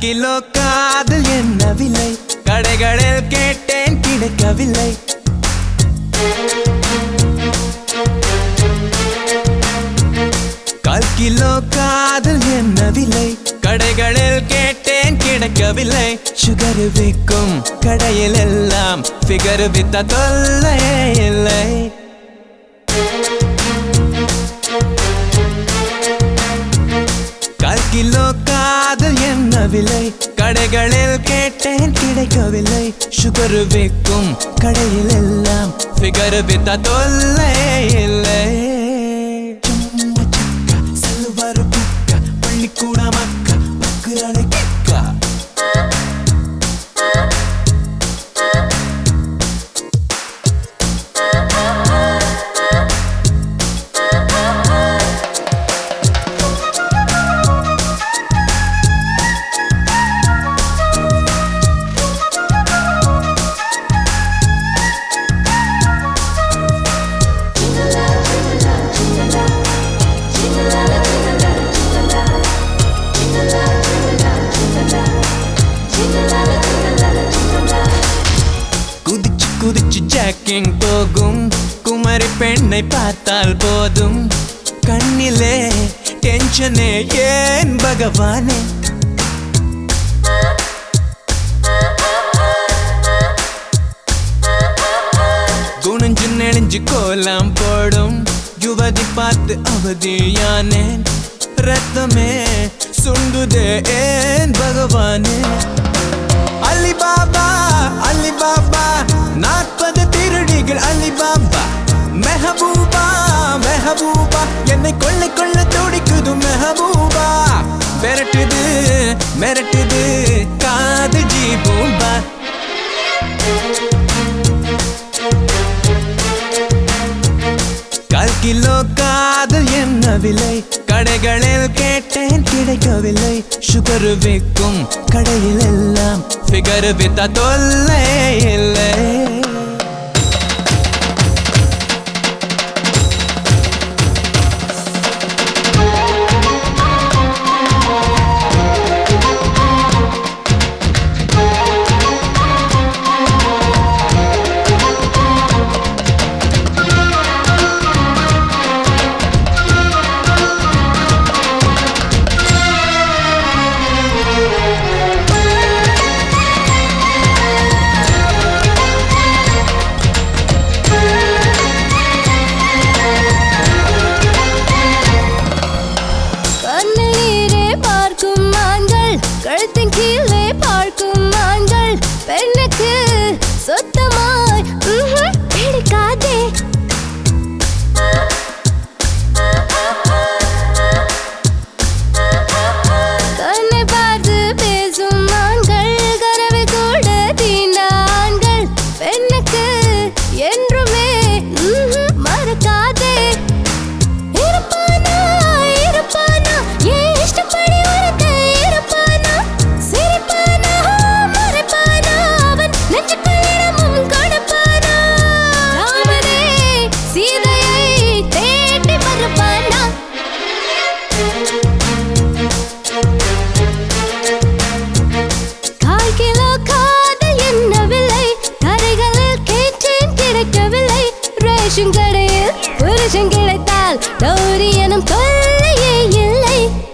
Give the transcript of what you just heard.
Kilo காதல் என்ன விலை கடைகளில் கேட்டேன் கிடைக்கவில்லை கால் கிலோ காதல் என்ன விலை கடைகளில் கேட்டேன் கிடைக்கவில்லை சுகர் விற்கும் கடையில் எல்லாம் ஃபிகர் வித்த தொல்லையே இல்லை கால் கிலோ காதல் என்ன விலை கடைகளில் கேட்டேன் கிடைக்கவில்லை சுகர் விற்கும் கடையில் எல்லாம் ஃபிகர் வித்த தொல்லை இல்லை சும்மா சக்கா, சல்வார் புக்கா, பள்ளிக்கூட மக்கா, பக்குறாடை கிக்கா. குதிச்சு குதிச்சு ஜாக்கிங் போகும் குமரி பெண்ணை பார்த்தால் போதும் கண்ணிலே டென்ஷனே ஏன் பகவானே குனிஞ்சு நெளிஞ்சு கோலாம் போடும் யுவதி பார்த்து அவதியானேன் ரத்தமே சுண்டுதே ஏன் பகவானே அலிபாபா அலிபாபா நாற்பது திருடிகள் அலிபாபா மெஹபூபா மெஹபூபா என்னை கொள்ளை கொள்ள துடிக்குது மெஹபூபா மிரட்டுது மிரட்டுது காது ஜீபூபா கால் கிலோ காதல் என்ன விலை கடைகளில் கேட்டேன் கிடைக்கவில்லை சுகர் விற்கும் கடையில் எல்லாம் ஃபிகர் வித்த தொல்லை இல்லை கண்ணீரே பார்க்கும் ஆண்கள் கழுத்தின் கீழே பார்க்கும் ஆண்கள் பெண்ணுக்கு சுத்தமாய் ம்ஹும், பிடிக்காதே கண்ணை பார்த்து பேசும் ஆண்கள் கனவை கூட தீண்ட ஆண்கள் பெண்ணுக்கு என்றுமே ம்ஹும், மறக்காதே இருப்பானா இருப்பானா ஏன் இஷ்டப்படி ஒருத்தன் இருப்பானா சிரிப்பானா மறைப்பானா அவன் நெஞ்சுக்குள் இடமும் கொடுப்பானா ராமனே சீதையை தேடி வருவானா கால் கிலோ காதல் என்ன விலை கரைகளில் கேட்டேன் கிடைக்கவில்லை ரேஷன் கடையில் புருஷன் கிடைத்தால் டௌரி எனும் தொல்லையே இல்லை